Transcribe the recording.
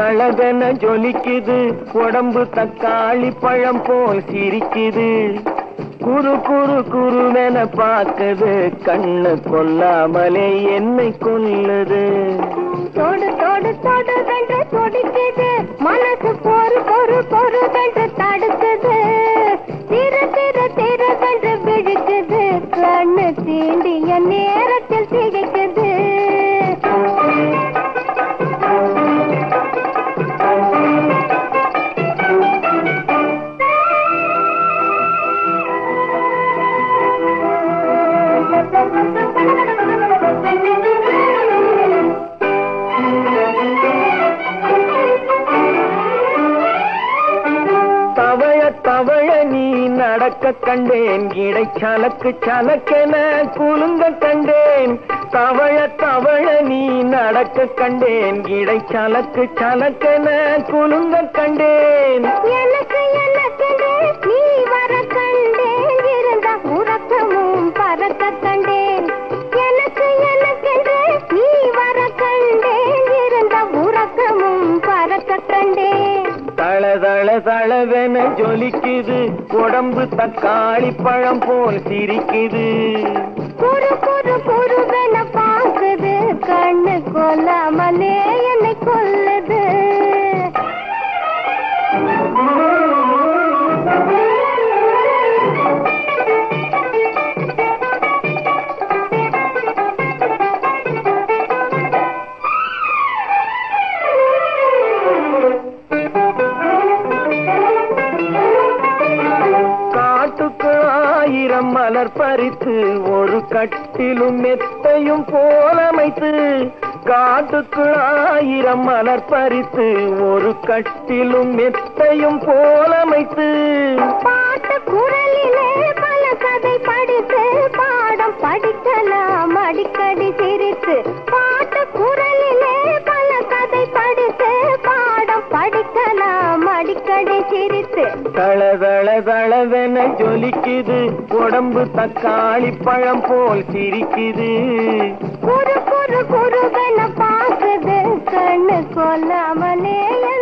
தளதளதென ஜொலிக்குது உடம்பு தக்காளி பழம் போல் சிரிக்குது குரு குரு குருவென பார்க்குது கண்ணு கொல்லாமலே என்னை கொல்லுது தொடு தொடு தொடு வென்று துடிக்குது மனசு பொறு பொறு பொறு வென்று தடுக்குது திரு திரு திரு வென்று விழிக்குது கண்ணு தீண்டிய நேரத்தில் திகைக்குது தவழ தவழ நீ நடக்க கண்டேன் இடை சலக்கு சலக்கென குலுங்க கண்டேன் தவழ தவழ நீ நடக்க கண்டேன் இடை சலக்கு சலக்கென குலுங்க கண்டேன் எனக்கு எனக்கென்று நீ வர கண்டேன் இருந்த உறக்கமும் பறக்க கண்டேன் எனக்கு எனக்கென்று நீ வர கண்டேன் இருந்த உறக்கமும் பறக்க கண்டேன் தள தள தளவென ஜொலிக்குது உடம்பு தக்காளி பழம் போல் சிரிக்குது குரு குரு குருவென பாக்குது கண்ணு கொல்லாமலே என்னை கொல்லுது காட்டுக்கு ஆயிரம் மலர் பறித்து ஒரு கட்டிலும் மெத்தையும் போலமைத்து காட்டுக்கு ஆயிரம் மலர் பறித்து ஒரு கட்டிலும் மெத்தையும் போலமைத்து பாட்டு குரலிலே பல கதை படித்து பாடம் படிக்கலாம் அடிக்கடி சிரித்து பாட்டு குரலிலே பல கதை படித்து பாடம் படிக்கலாம் அடிக்கடி சிரித்து தள தள தளவென ஜொலிக்குது உடம்பு தக்காளி பழம் போல் சிரிக்குது குரு குரு குருவென பாக்குது கண்ணு கொல்லாமலே